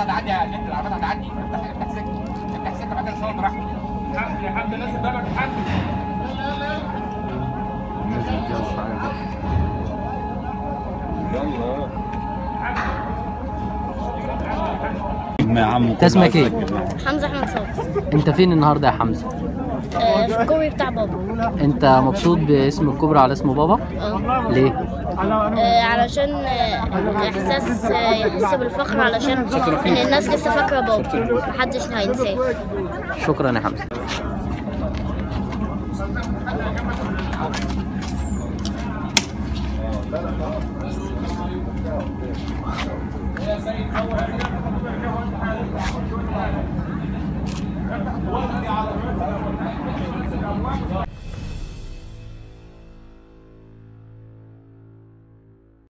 العربيات هتعدي يا جد العربيات هتعدي افتح افتح سكه افتح سكه بعد الصوت براحتك حمد يا حمد ناس بابك حمد نزل كده شوية بقى. يا عم انت اسمك ايه؟ حمزة أحمد صوت انت فين النهارده يا حمزه؟ آه، في الكوبري بتاع بابا انت مبسوط باسم الكوبري على اسم بابا؟ اه ليه؟ آه، علشان آه، إحساس آه، يحس بالفخر علشان إن الناس لسه فاكرة بابا محدش هينساه شكرا يا حمزه